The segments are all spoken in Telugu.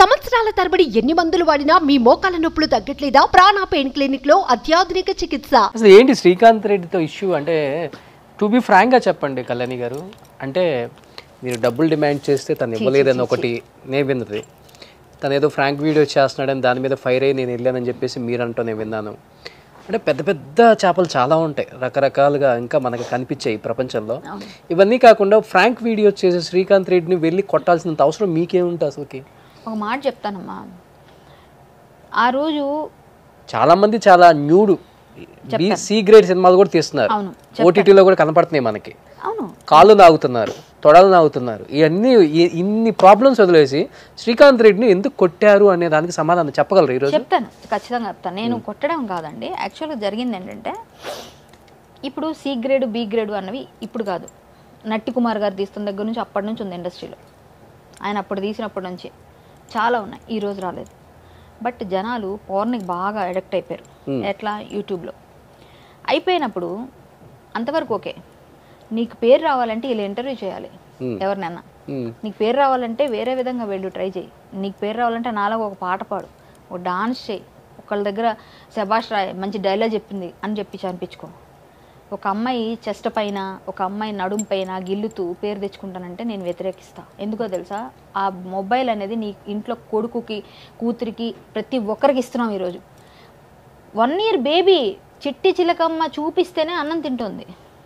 సంవత్సరాల తరబడి ఎన్ని మందులు వాడినా మీ మోకాల నొప్పులు తగ్గట్లేదా ప్రాణ పెయిన్ క్లినిక్ లో అత్యాధునిక చికిత్స అసలు ఏంటి శ్రీకాంత్ రెడ్డితో ఇష్యూ అంటే టు బి ఫ్రాంక్గా చెప్పండి కళ్యాణి గారు అంటే మీరు డబ్బులు డిమాండ్ చేస్తే తను ఇవ్వలేదని ఒకటి నేను విన్నది తను ఏదో ఫ్రాంక్ వీడియో చేస్తున్నాడని దాని మీద ఫైర్ అయ్యి నేను వెళ్ళానని చెప్పేసి మీరంటూ నేను విన్నాను అంటే పెద్ద పెద్ద చేపలు చాలా ఉంటాయి రకరకాలుగా ఇంకా మనకు కనిపించాయి ఈ ప్రపంచంలో ఇవన్నీ కాకుండా ఫ్రాంక్ వీడియో చేసే శ్రీకాంత్ రెడ్డిని వెళ్ళి కొట్టాల్సినంత అవసరం మీకేముంటుంది అసలుకి ఒక మాట చెప్తానమ్మా ఆ రోజు చాలా మంది చాలా న్యూడ్ బి సి గ్రేడ్ సినిమాలు కూడా తీస్తున్నారు అవును, ఓటీటీలో కూడా కనపడుతున్నాయి మనకి అవును కాళ్ళు నాగుతున్నారు తొడలు నాగుతున్నారు ఇవన్నీ ఇ- ఇన్ని ప్రాబ్లమ్స్ వదిలేసి శ్రీకాంత్ రెడ్డిని ఎందుకు కొట్టారు అనే దానికి సమాధానం చెప్పగలరు ఈరోజు చెప్తాను ఖచ్చితంగా చెప్తాను నేను కొట్టడం కాదండి యాక్చువల్గా జరిగింది ఏంటంటే ఇప్పుడు సి గ్రేడ్ బి గ్రేడ్ అన్నవి ఇప్పుడు కాదు నట్టి కుమార్ గారు తీస్తున్న దగ్గర నుంచి అప్పటి నుంచి ఉంది ఇండస్ట్రీలో ఆయన అప్పుడు తీసినప్పటి నుంచి చాలా ఉన్నాయి ఈ రోజు రాలేదు బట్ జనాలు పౌర్ణికి బాగా అడిక్ట్ అయిపోయారు ఎట్లా యూట్యూబ్లో అయిపోయినప్పుడు అంతవరకు ఓకే నీకు పేరు రావాలంటే ఇలా ఇంటర్వ్యూ చేయాలి ఎవరినైనా మ్మ్. నీకు పేరు రావాలంటే వేరే విధంగా వెళ్ళు ట్రై చేయి నీకు పేరు రావాలంటే నాలుగు ఒక పాట పాడు ఒక డాన్స్ చేయి ఒకళ్ళ దగ్గర శభాష్ రాయ్ మంచి డైలాగ్ చెప్పింది అని చెప్పి అనిపించుకో ఒక అమ్మాయి చెస్ట్ పైన ఒక అమ్మాయి నడుం పైన గిల్లుతూ పేరు తెచ్చుకుంటానంటే నేను వ్యతిరేకిస్తా ఎందుకో తెలుసా ఆ మొబైల్ అనేది నీ ఇంట్లో కొడుకుకి కూతురికి ప్రతి ఒక్కరికి ఇస్తున్నాం ఈరోజు వన్ ఇయర్ బేబీ చిట్టి చిలకమ్మ చూపిస్తేనే అన్నం తింటుంది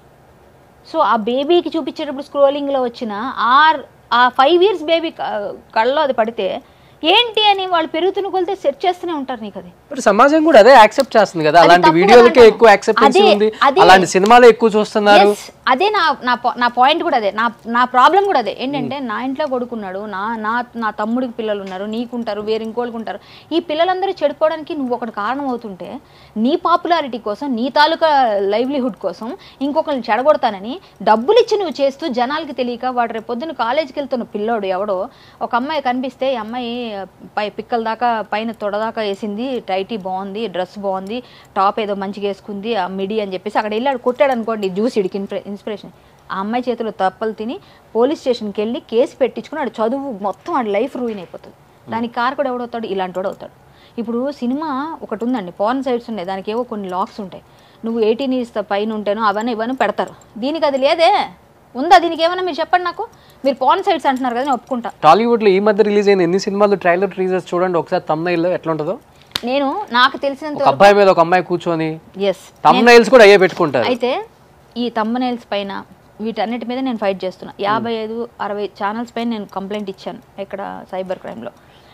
సో ఆ బేబీకి చూపించేటప్పుడు స్క్రోలింగ్లో వచ్చిన ఆ ఆ ఫైవ్ ఇయర్స్ బేబీ కళ్ళలో అది పడితే ఏంటి అని వాళ్ళు పెరుగుతున్న కొలితే సెట్ చేస్తూనే ఉంటారు నీకు అది మరి సమాజం కూడా అదే యాక్సెప్ట్ చేస్తుంది కదా అది అలాంటి తప్పు వీడియోలకే కదా ఎక్కువ యాక్సెప్టెన్సీ అదే- ఉంది అదే- అలాంటి సినిమాలు ఎక్కువ చూస్తున్నారు Yes, అదే నా నా పా- నా పాయింట్ కూడా అదే నా నా ప్రాబ్లం కూడా అదే ఏంటంటే నా ఇంట్లో కొడుకున్నాడు నా నా నా తమ్ముడికి పిల్లలు ఉన్నారు నీకుంటారు వేరే ఇంకోళ్ళకి ఉంటారు ఈ పిల్లలందరూ చెడిపోవడానికి నువ్వు ఒకటి కారణం అవుతుంటే నీ పాపులారిటీ కోసం నీ తాలూకా లైవ్లీహుడ్ కోసం ఇంకొకరిని చెడగొడతానని డబ్బులు ఇచ్చి నువ్వు చేస్తూ జనాలకి తెలియక వాడు రేపు పొద్దున్న కాలేజీకి వెళ్తున్న పిల్లోడు ఎవడో ఒక అమ్మాయి కనిపిస్తే ఈ అమ్మాయి పై పిక్కల దాకా పైన తొడదాకా వేసింది టైటీ బాగుంది డ్రెస్ బాగుంది టాప్ ఏదో మంచిగా వేసుకుంది ఆ మిడి అని చెప్పేసి అక్కడ వెళ్ళాడు కొట్టాడు అనుకోండి జ్యూసిడికి ఇన్స్పిరేషన్ ఆ అమ్మాయి చేతిలో తప్పలు తిని పోలీస్ స్టేషన్కి వెళ్ళి కేసు పెట్టించుకుని చదువు మొత్తం ఆడి లైఫ్ రూయిన్ అయిపోతుంది దానికి కారకుడు ఎవడవుతాడు ఇలాంటి వాడు అవుతాడు ఇప్పుడు సినిమా ఒకటి ఉందండి పాన్ సైడ్స్ ఉన్నాయి దానికి ఏవో కొన్ని లాక్స్ ఉంటాయి నువ్వు ఎయిటీన్ ఇయర్స్ పైన ఉంటేనో అవన్నీ ఇవన్నీ పెడతారు దీనికి అది లేదే ఉందా దీనికి ఏమైనా మీరు చెప్పండి నాకు మీరు పాన్ సైడ్స్ అంటున్నారు కదా నేను ఒప్పుకుంటా టాలీవుడ్ లో ఈ మధ్య రిలీజ్ అయిన ఎన్ని సినిమాలు ట్రైలర్ ట్రీజర్స్ చూడండి ఒకసారి తమ్నైల్లో ఎట్లా ఉంటుందో నేను నాకు తెలిసినంత ఒక అబ్బాయి మీద ఒక అమ్మాయి కూర్చొని ఎస్ తమ్నైల్స్ కూడా అయ్యే పెట్టుకుంటారు అయితే ఈ తమ్మనైల్స్ పైన వీటన్నిటి మీద నేను ఫైట్ చేస్తున్నా యాభై ఐదు అరవై ఛానల్స్ పైన నేను కంప్లైంట్ ఇచ్చాను ఇక్కడ సైబర్ క్రైమ్లో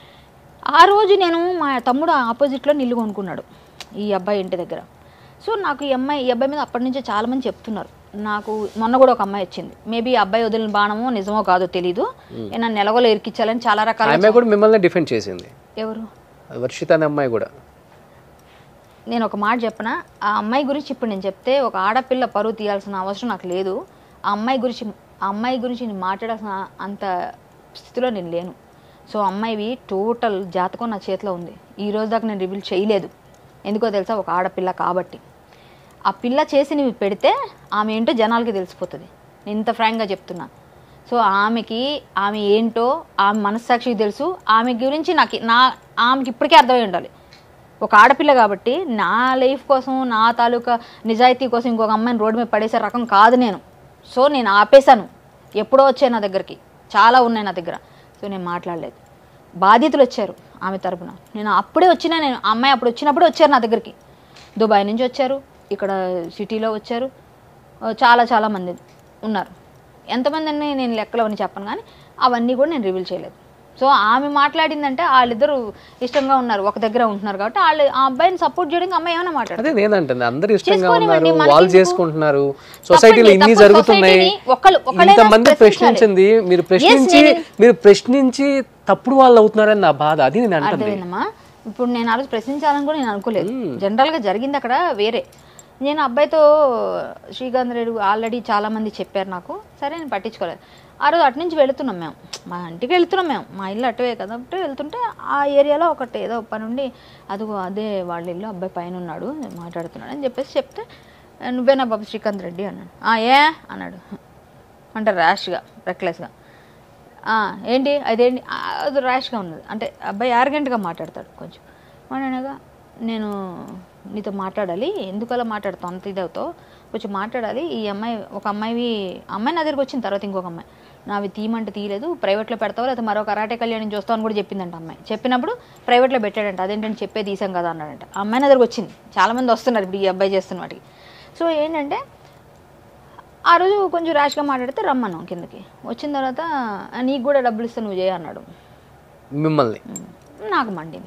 ఆ రోజు నేను మా తమ్ముడు ఆపోజిట్లో నిల్లు కొనుక్కున్నాడు ఈ అబ్బాయి ఇంటి దగ్గర సో నాకు ఈ అమ్మాయి ఈ అబ్బాయి మీద అప్పటి నుంచే చాలామంది చెప్తున్నారు నాకు మొన్న కూడా ఒక అమ్మాయి వచ్చింది మేబీ అబ్బాయి వదిలిన బాణమో నిజమో కాదో తెలీదు నన్ను ఎలాగోలో ఇరికించాలని చాలా రకాల ఆమె కూడా మిమ్మల్ని డిఫెండ్ చేసింది ఎవరు వర్షిత అనే అమ్మాయి కూడా నేను ఒక మాట చెప్పనా ఆ అమ్మాయి గురించి ఇప్పుడు నేను చెప్తే ఒక ఆడపిల్ల పరువు తీయాల్సిన అవసరం నాకు లేదు ఆ అమ్మాయి గురించి ఆ అమ్మాయి గురించి నేను మాట్లాడాల్సిన అంత స్థితిలో నేను లేను సో అమ్మాయివి టోటల్ జాతకం నా చేతిలో ఉంది ఈ రోజు దాకా నేను రివీల్ చేయలేదు ఎందుకో తెలుసా ఒక ఆడపిల్ల కాబట్టి ఆ పిల్ల చేసినవి పెడితే ఆమె ఏంటో జనాలకి తెలిసిపోతుంది నేను ఇంత ఫ్రాంక్గా చెప్తున్నా సో ఆమెకి ఆమె ఏంటో ఆమె మనస్సాక్షికి తెలుసు ఆమె గురించి నాకు నా ఆమెకి ఇప్పటికే అర్థమై ఉండాలి ఒక ఆడపిల్ల కాబట్టి నా లైఫ్ కోసం నా తాలూకా నిజాయితీ కోసం ఇంకొక అమ్మాయిని రోడ్డు మీద పడేసే రకం కాదు నేను సో నేను ఆపేశాను ఎప్పుడో వచ్చాయి నా దగ్గరికి చాలా ఉన్నాయి నా దగ్గర సో నేను మాట్లాడలేదు బాధితులు వచ్చారు ఆమె తరపున నేను అప్పుడే వచ్చినా నేను ఆ అమ్మాయి అప్పుడు వచ్చినప్పుడు వచ్చారు నా దగ్గరికి దుబాయ్ నుంచి వచ్చారు ఇక్కడ సిటీలో వచ్చారు ఆ, చాలా చాలా మంది ఉన్నారు ఎంతమంది అని నేను లెక్కలు అని చెప్పను కానీ అవన్నీ కూడా నేను రివీల్ చేయలేదు సో ఆమె మాట్లాడిందంటే వాళ్ళిద్దరు ఇష్టంగా ఉన్నారు ఒక దగ్గర ఉంటున్నారు కాబట్టి వాళ్ళు ఆ అబ్బాయిని సపోర్ట్ చేయడానికి అమ్మాయి ఏమైనా మాట్లాడదు అదే నేనంటుంది అందరు ఇష్టంగా చేసుకోనివ్వండి, ఉన్నారు మనకి వాళ్ళు ఎందుకు? చేసుకుంటున్నారు సొసైటీలో తప్పండి, ఇన్ని తప్పు జరుగుతున్నాయి సొసైటీని ఒకళ్ళు- ఒకళ్ళైనా ఇంతమంది ప్రశ్నించాలి. ప్రశ్నించింది మీరు ప్రశ్నించి నేను- మీరు ప్రశ్నించి తప్పుడు వాళ్ళు అవుతున్నారని నా బాధ అది నేను అంటుంది అర్థమైందమ్మా ఇప్పుడు నేను ఆ రోజు ప్రశ్నించాలని కూడా నేను అనుకోలేదు జనరల్గా జరిగింది అక్కడ వేరే నేను అబ్బాయితో శ్రీకాంత్ రెడ్డి ఆల్రెడీ చాలా మంది చెప్పారు నాకు సరే నేను పట్టించుకోలేదు ఆ రోజు అటు నుంచి వెళుతున్నాం మేము మా ఇంటికి వెళ్తున్నాం మేము మా ఇల్లు అటువే కదా అంటే వెళ్తుంటే ఆ ఏరియాలో ఒకటి ఏదో పని ఉండి అదిగో అదే వాళ్ళ ఇల్లు అబ్బాయి పైన ఉన్నాడు మాట్లాడుతున్నాడు అని చెప్పేసి చెప్తే నువ్వేనా బాబు శ్రీకాంత్ రెడ్డి అన్నాడు "ఆ, ఏ అన్నాడు అంటే ర్యాష్గా రెక్లెస్గా "ఆ, ఏంటి అదేంటి ఆ, అది ర్యాష్గా ఉన్నది అంటే అబ్బాయి యారగెంట్గా మాట్లాడతాడు కొంచెం మాట్లాడగా నేను నీతో మాట్లాడాలి ఎందుకు అలా మాట్లాడతావు అంత ఇదవుతావు కొంచెం మాట్లాడాలి ఈ అమ్మాయి ఒక అమ్మాయి అమ్మాయి నా దగ్గరికి వచ్చిన తర్వాత ఇంకొక అమ్మాయి నావి తీయమంటే తీయలేదు ప్రైవేట్లో పెడతావు లేకపోతే మరో కరాటే కళ్యాణం చూస్తావు అని కూడా చెప్పిందంట అమ్మాయి చెప్పినప్పుడు ప్రైవేట్లో పెట్టాడంట అదేంటంటే చెప్పే తీసాం కదా అన్నాడంట ఆ అమ్మాయి నా దగ్గరికి వచ్చింది చాలామంది వస్తున్నారు ఇప్పుడు ఈ అబ్బాయి చేస్తున్న వాటికి సో ఏంటంటే ఆ రోజు కొంచెం ర్యాష్గా మాట్లాడితే రమ్మన్నాం కిందకి వచ్చిన తర్వాత "ఆ, నీకు కూడా డబ్బులు ఇస్తే నువ్వు చేయ అన్నాడు మిమ్మల్ని నాకు మండింది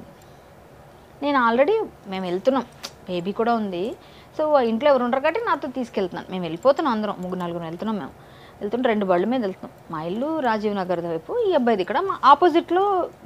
నేను ఆల్రెడీ మేము వెళ్తున్నాం బేబీ కూడా ఉంది సో ఆ ఇంట్లో ఎవరు ఉండరు కాబట్టి నాతో తీసుకెళ్తున్నాను మేము వెళ్ళిపోతున్నాం అందరం ముగ్గురు నలుగురు వెళ్తున్నాం మేము వెళ్తుంటే రెండు బళ్ళ మీద వెళ్తున్నాం మా ఇల్లు రాజీవ్ నగర్ వైపు ఈ అబ్బాయిది ఇక్కడ మా ఆపోజిట్లో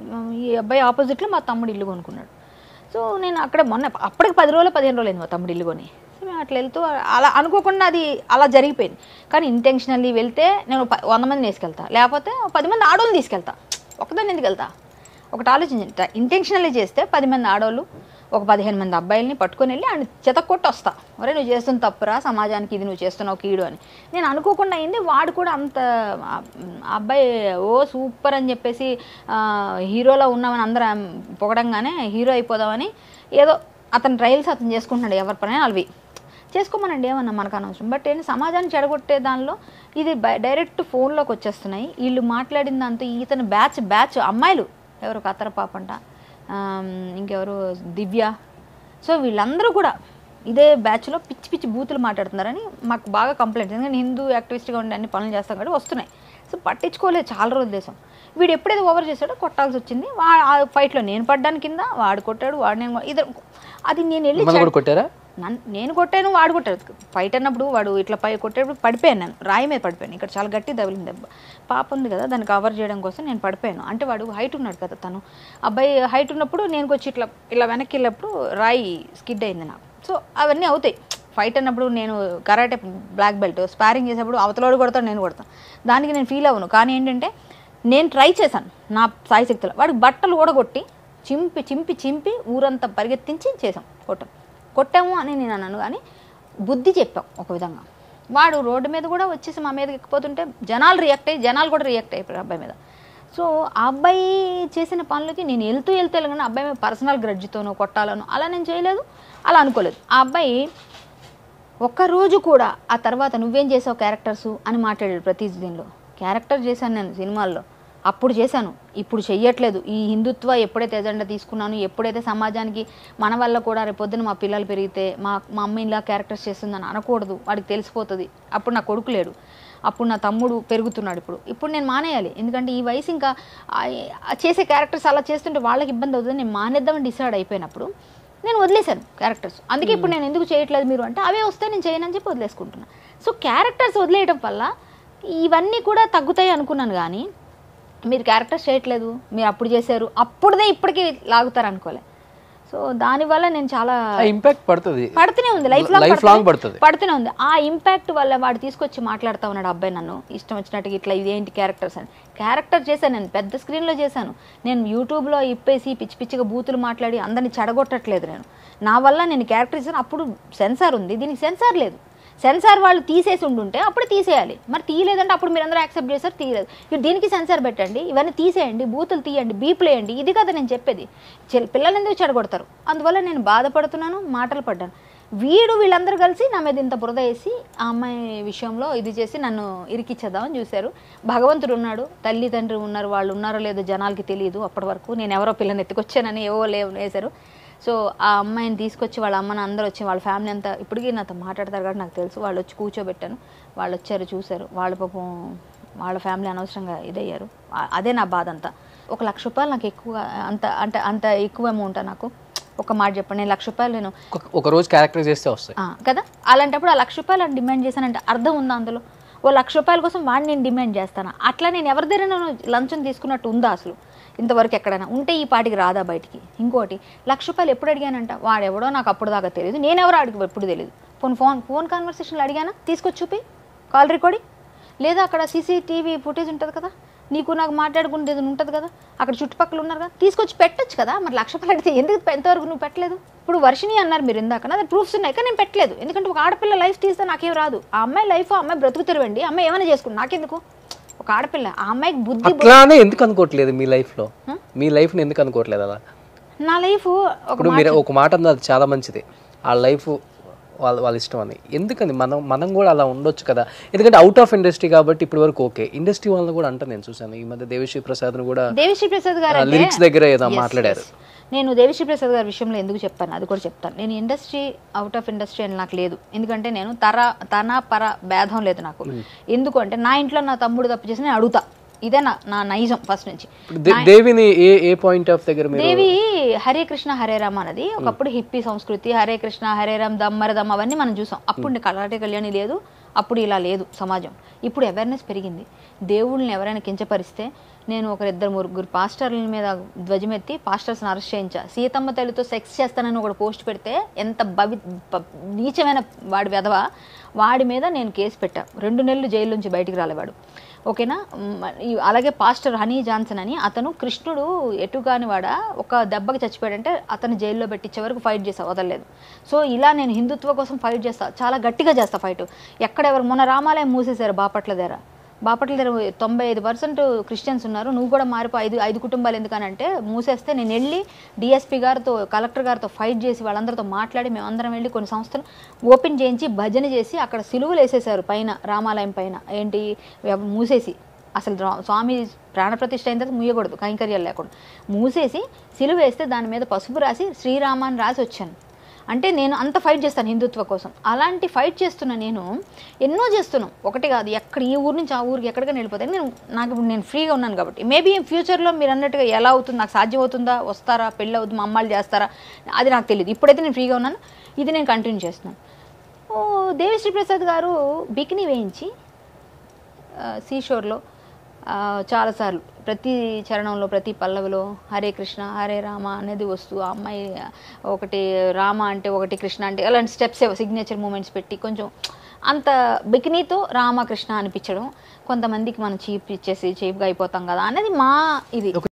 ఈ అబ్బాయి ఆపోజిట్లో మా తమ్ముడు ఇల్లు కొనుక్కున్నాడు సో నేను అక్కడ మొన్న అప్పటికి పది రోజులు పదిహేను రోజులు అయింది మా తమ్ముడు ఇల్లు కొని సో మేము అట్లా వెళ్తూ అలా అనుకోకుండా అది అలా జరిగిపోయింది కానీ ఇంటెన్షనల్లీ వెళ్తే నేను ప- వంద మందిని తీసుకెళ్తా లేకపోతే ఒక పది మంది ఆడోళ్ళని తీసుకెళ్తా ఒకదాన్ని ఎందుకు వెళ్తా ఒకటి ఆలోచించండి ఇంటెన్షనల్లీ చేస్తే పది మంది ఆడవాళ్ళు ఒక పదిహేను మంది అబ్బాయిల్ని పట్టుకొని వెళ్ళి ఆయన చెతక్కొట్టి వస్తా ఒరే నువ్వు చేస్తున్న తప్పురా సమాజానికి ఇది నువ్వు చేస్తున్నావు కీడు అని నేను అనుకోకుండా అయింది వాడు కూడా అంత ఆ అబ్బాయి ఓ సూపర్ అని చెప్పేసి ఆ, హీరోలో ఉన్నామని అందరూ పొగడంగానే హీరో అయిపోదామని ఏదో అతను ట్రయల్స్ అతను చేసుకుంటున్నాడు ఎవరి పని అవి చేసుకోమనండి ఏమన్నా మనకు అనవసరం బట్ ఏంటి సమాజాన్ని చెడగొట్టే దానిలో ఇది బై- డైరెక్ట్ ఫోన్లోకి వచ్చేస్తున్నాయి వీళ్ళు మాట్లాడిన దాంతో ఈతను బ్యాచ్ బ్యాచ్ అమ్మాయిలు ఎవరు కత్తర పాప అంట ఆమ్, ఇంకెవరు దివ్య సో వీళ్ళందరూ కూడా ఇదే బ్యాచ్లో పిచ్చి పిచ్చి బూతులు మాట్లాడుతున్నారని మాకు బాగా కంప్లైంట్ ఎందుకంటే హిందూ యాక్టివిస్ట్గా ఉండి అన్ని పనులు చేస్తాం కాబట్టి వస్తున్నాయి సో పట్టించుకోలేదు చాలా రోజుల దేశం వీడు ఎప్పుడైతే ఓవర్ చేశాడో కొట్టాల్సి వచ్చింది వా ఆ ఫైట్లో నేను పడ్డాను కింద వాడు కొట్టాడు వాడు నేను ఇద్దరు అది నేను వెళ్ళి మిమ్మల్ని కూడా కొట్టారా నన్ను నేను కొట్టాను వాడు కొట్టాడు ఫైట్ అన్నప్పుడు వాడు ఇట్లా పై కొట్టేటప్పుడు పడిపోయాను నేను రాయి మీద పడిపోయాను ఇక్కడ చాలా గట్టి తగిలింది దెబ్బ పాప ఉంది కదా దాన్ని కవర్ చేయడం కోసం నేను పడిపోయాను అంటే వాడు హైట్ ఉన్నాడు కదా తను అబ్బాయి హైట్ ఉన్నప్పుడు నేను వచ్చి ఇట్లా ఇలా వెనక్కి వెళ్ళినప్పుడు రాయి స్కిడ్ అయింది నాకు సో అవన్నీ అవుతాయి ఫైట్ అన్నప్పుడు నేను కరాటే బ్లాక్ బెల్ట్ స్పారింగ్ చేసేప్పుడు అవతలోడు కొడతాడు నేను కొడతాను దానికి నేను ఫీల్ అవ్వను కానీ ఏంటంటే నేను ట్రై చేశాను నా సాయి శక్తిలో వాడికి బట్టలు ఊడగొట్టి చింపి చింపి చింపి ఊరంతా పరిగెత్తించి చేసాం కొట్టాం కొట్టాము అని నేను అన్నాను కానీ బుద్ధి చెప్పాం ఒక విధంగా వాడు రోడ్డు మీద కూడా వచ్చేసి మా మీదకి ఎక్కిపోతుంటే జనాలు రియాక్ట్ అయ్యి జనాలు కూడా రియాక్ట్ అయిపోయారు అబ్బాయి మీద సో ఆ అబ్బాయి చేసిన పనులకి నేను వెళ్తూ వెళ్తూ వెళ్ళగానే అబ్బాయి మీద పర్సనల్ గ్రడ్జ్తోనో కొట్టాలనో అలా నేను చేయలేదు అలా అనుకోలేదు ఆ అబ్బాయి ఒక్కరోజు కూడా ఆ తర్వాత నువ్వేం చేసావు క్యారెక్టర్స్ అని మాట్లాడాడు ప్రతి దీనిలో క్యారెక్టర్ చేశాను నేను సినిమాల్లో అప్పుడు చేశాను ఇప్పుడు చెయ్యట్లేదు ఈ హిందుత్వ ఎప్పుడైతే ఎజెండా తీసుకున్నాను ఎప్పుడైతే సమాజానికి మన వల్ల కూడా రేపు పొద్దున మా పిల్లలు పెరిగితే మా మా అమ్మ ఇలా క్యారెక్టర్స్ చేస్తుందని అనకూడదు వాడికి తెలిసిపోతుంది అప్పుడు నా కొడుకు లేడు అప్పుడు నా తమ్ముడు పెరుగుతున్నాడు ఇప్పుడు ఇప్పుడు నేను మానేయాలి ఎందుకంటే ఈ వయసు ఇంకా ఆ- ఆ చేసే క్యారెక్టర్స్ అలా చేస్తుంటే వాళ్ళకి ఇబ్బంది అవుతుంది నేను మానేద్దామని డిసైడ్ అయిపోయినప్పుడు నేను వదిలేశాను క్యారెక్టర్స్ అందుకే ఇప్పుడు నేను ఎందుకు చేయట్లేదు మీరు అంటే అవే వస్తే నేను చేయనని చెప్పి వదిలేసుకుంటున్నా సో క్యారెక్టర్స్ వదిలేయడం వల్ల ఇవన్నీ కూడా తగ్గుతాయి అనుకున్నాను కానీ మీరు క్యారెక్టర్స్ చేయట్లేదు మీరు అప్పుడు చేశారు అప్పుడుదే ఇప్పటికీ లాగుతారు అనుకోలే సో దానివల్ల నేను చాలా ఇంపాక్ట్ పడుతుంది పడుతూనే ఉంది లైఫ్ Life long లాంగ్ పడుతుంది. పడుతూనే ఉంది ఆ ఇంపాక్ట్ వల్ల వాడు తీసుకొచ్చి మాట్లాడుతూ ఉన్నాడు అబ్బాయి నన్ను ఇష్టం వచ్చినట్టుగా ఇట్లా ఇదేంటి క్యారెక్టర్స్ అని క్యారెక్టర్ చేశాను నేను పెద్ద స్క్రీన్లో చేశాను నేను యూట్యూబ్లో ఇప్పేసి పిచ్చి పిచ్చిగా బూతులు మాట్లాడి అందరిని చెడగొట్టట్లేదు నేను నా వల్ల నేను క్యారెక్టర్ చేశాను అప్పుడు సెన్సార్ ఉంది దీనికి సెన్సార్ లేదు సెన్సార్ వాళ్ళు తీసేసి ఉండుంటే అప్పుడు తీసేయాలి మరి తీయలేదంటే అప్పుడు మీరు అందరూ యాక్సెప్ట్ చేస్తారు తీయలేదు ఇప్పుడు దీనికి సెన్సార్ పెట్టండి ఇవన్నీ తీసేయండి బూతులు తీయండి బీపులు వేయండి ఇది కదా నేను చెప్పేది చెల్- పిల్లలు ఎందుకు చెడగొడతారు అందువల్ల నేను బాధపడుతున్నాను మాటలు పడ్డాను వీడు వీళ్ళందరూ కలిసి నా మీద ఇంత బురద వేసి ఆ అమ్మాయి విషయంలో ఇది చేసి నన్ను ఇరికిచ్చేద్దామని చూశారు భగవంతుడు ఉన్నాడు తల్లి తండ్రి ఉన్నారు వాళ్ళు ఉన్నారో లేదో జనాలకి తెలియదు అప్పటి వరకు నేను ఎవరో పిల్లని ఎత్తుకొచ్చానని ఏవో లేవు వేశారు సో ఆ అమ్మాయిని తీసుకొచ్చి వాళ్ళ అమ్మని అందరూ వచ్చి వాళ్ళ ఫ్యామిలీ అంతా ఇప్పటికీ నాతో మాట్లాడతారు కాబట్టి నాకు తెలుసు వాళ్ళు వచ్చి కూర్చోబెట్టాను వాళ్ళు వచ్చారు చూశారు వాళ్ళ పాపం వాళ్ళ ఫ్యామిలీ అనవసరంగా ఇదయ్యారు ఆ- అదే నా బాధ అంతా ఒక లక్ష రూపాయలు నాకు ఎక్కువ అంత అంటే అంత ఎక్కువ అమౌంట్ నాకు ఒక మాట చెప్పండి నేను లక్ష రూపాయలు నేను ఒక- ఒక రోజు క్యారెక్టర్ చేస్తే వస్తాయి ఆ, కదా అలాంటప్పుడు ఆ లక్ష రూపాయలు అని డిమాండ్ చేశానంటే అర్థం ఉందా అందులో ఓ లక్ష రూపాయల కోసం వాడిని నేను డిమాండ్ చేస్తాను అట్లా నేను ఎవరి దగ్గర లంచం తీసుకున్నట్టు ఉందా అసలు ఇంతవరకు ఎక్కడైనా ఉంటే ఈ పాటికి రాదా బయటికి ఇంకోటి లక్ష రూపాయలు ఎప్పుడు అడిగానంట వాడెవడో నాకు అప్పుడు దాకా తెలియదు నేనెవరో అడిగి ఎప్పుడు తెలియదు ఫోన్ ఫోన్ ఫోన్ కాన్వర్సేషన్లో అడిగానా తీసుకొచ్చి చూపి కాల్ రికార్డింగ్ లేదా అక్కడ సీసీటీవీ ఫుటేజ్ ఉంటుంది కదా నీకు నాకు మాట్లాడుకునేది ఉంటుంది కదా అక్కడ చుట్టుపక్కల ఉన్నారు కదా తీసుకొచ్చి పెట్టొచ్చు కదా మరి లక్ష రూపాయలు అడిగితే ఎందుకు ఎంతవరకు నువ్వు పెట్టలేదు ఇప్పుడు వర్షిని అన్నారు మీరు ఇందాక అది ప్రూఫ్స్ ఉన్నాయి కానీ నేను పెట్టలేదు ఎందుకంటే ఒక ఆడపిల్ల లైఫ్ తీస్తే నాకేం రాదు ఆ అమ్మాయి లైఫ్ ఆ అమ్మాయి బ్రతుకు తెరవండి అమ్మాయి ఏమైనా చేసుకుంది నాకెందుకు ఒక ఆడపిల్ల ఆ అమ్మాయికి బుద్ధి బు- అట్లానే ఎందుకు అనుకోవట్లేదు మీ లైఫ్ లో మీ లైఫ్ ని ఎందుకు అనుకోవట్లేదు అలా నా లైఫ్ ఒక ఇప్పుడు మీరు ఒక మాట అన్నది అది చాలా మంచిది ఆ లైఫ్ వాళ్ళ వాళ్ళ ఇష్టం అని ఎందుకని మనం మనం కూడా అలా ఉండొచ్చు కదా ఎందుకంటే అవుట్ ఆఫ్ ఇండస్ట్రీ కాబట్టి ఇప్పటి వరకు ఓకే ఇండస్ట్రీ వాళ్ళని కూడా అంట నేను చూసాను ఈ మధ్య దేవిశ్రీ ప్రసాద్ కూడా దేవిశ్రీ ప్రసాద్ గారు అంటే- లిరిక్స్ దగ్గర ఏదో Yes, మాట్లాడారు yes. నేను దేవిశ్రీ ప్రసాద్ గారి విషయంలో ఎందుకు చెప్పాను అది కూడా చెప్తాను నేను ఇండస్ట్రీ అవుట్ ఆఫ్ ఇండస్ట్రీ అని నాకు లేదు ఎందుకంటే నేను తర తన పర భేదం లేదు నాకు ఎందుకు అంటే నా ఇంట్లో నా తమ్ముడు తప్పు చేసి నేను అడుగుతా ఇదే నా నా నైజం ఫస్ట్ నుంచి ఇప్పుడు దే- దేవిని ఏ ఏ పాయింట్ ఆఫ్ దగ్గర మీరు దేవి హరే కృష్ణ హరే రామ్ అన్నది ఒకప్పుడు హిప్పీ సంస్కృతి హరే కృష్ణ హరే రామ్ దమ్ మర దమ్ అవన్నీ మనం చూసాం అప్పుడు కళాటి కళ్యాణి లేదు అప్పుడు ఇలా లేదు సమాజం ఇప్పుడు అవేర్నెస్ పెరిగింది దేవుళ్ళని ఎవరైనా కించపరిస్తే నేను ఒకరిద్దరు ముగ్గురు పాస్టర్ల మీద ధ్వజమెత్తి పాస్టర్స్ని అరెస్ట్ చేయించా సీతమ్మ తల్లితో సెక్స్ చేస్తానని ఒకటి పోస్ట్ పెడితే ఎంత భవి ప- నీచమైన వాడి వెధవ వాడి మీద నేను కేసు పెట్టా రెండు నెలలు జైలు నుంచి బయటికి రాలేవాడు ఓకేనా మ్, ఈ- అలాగే పాస్టర్ హనీ జాన్సన్ అని అతను కృష్ణుడు ఎటు కాని వాడ ఒక దెబ్బకి చచ్చిపోయాడంటే అతను జైల్లో పెట్టించే వరకు ఫైట్ చేస్తా వదలలేదు సో ఇలా నేను హిందుత్వ కోసం ఫైట్ చేస్తా చాలా గట్టిగా చేస్తా ఫైట్ ఎక్కడెవరు మొన్న రామాలయం మూసేశారు బాపట్ల దగ్గర బాపట్ల దగ్గర తొంభై ఐదు పర్సెంట్ క్రిస్టియన్స్ ఉన్నారు నువ్వు కూడా మారిపో ఐదు ఐదు కుటుంబాలు ఎందుకనంటే మూసేస్తే నేను వెళ్ళి డిఎస్పీ గారితో కలెక్టర్ గారితో ఫైట్ చేసి వాళ్ళందరితో మాట్లాడి మేమందరం వెళ్ళి కొన్ని సంస్థలు ఓపెన్ చేయించి భజన చేసి అక్కడ సిలువలు వేసేసారు పైన రామాలయం పైన ఏంటి ఎవ- మూసేసి అసలు రా- స్వామి ప్రాణప్రతిష్ఠ అయిన తర్వాత మూయకూడదు కైంకర్యాలు లేకుండా మూసేసి సిలువ వేస్తే దాని మీద పసుపు రాసి శ్రీరామ అని రాసి వచ్చాను అంటే నేను అంత ఫైట్ చేస్తాను హిందుత్వ కోసం అలాంటి ఫైట్ చేస్తున్న నేను ఎన్నో చేస్తున్నాను ఒకటి కాదు ఎక్కడ ఈ ఊరు నుంచి ఆ ఊరికి ఎక్కడికైనా వెళ్ళిపోతాను నేను నాకు ఇప్పుడు నేను ఫ్రీగా ఉన్నాను కాబట్టి మేబీ ఫ్యూచర్లో మీరు అన్నట్టుగా ఎలా అవుతుంది నాకు సాధ్యం అవుతుందా వస్తారా పెళ్ళి అవుతుంది మా అమ్మాయిలు చేస్తారా అది నాకు తెలియదు ఇప్పుడైతే నేను ఫ్రీగా ఉన్నాను ఇది నేను కంటిన్యూ చేస్తున్నాను ఓ దేవిశ్రీ ప్రసాద్ గారు బికినీ వేయించి సీషోర్లో చాలాసార్లు ప్రతి చరణంలో ప్రతి పల్లవిలో హరే కృష్ణ హరే రామ అనేది వస్తూ ఆ అమ్మాయి ఒకటి రామ అంటే ఒకటి కృష్ణ అంటే అలాంటి స్టెప్స్ సిగ్నేచర్ మూమెంట్స్ పెట్టి కొంచెం అంత బికినీతో రామకృష్ణ అనిపించడం కొంతమందికి మనం చీప్ ఇచ్చేసి చీప్గా అయిపోతాం కదా అనేది మా ఇది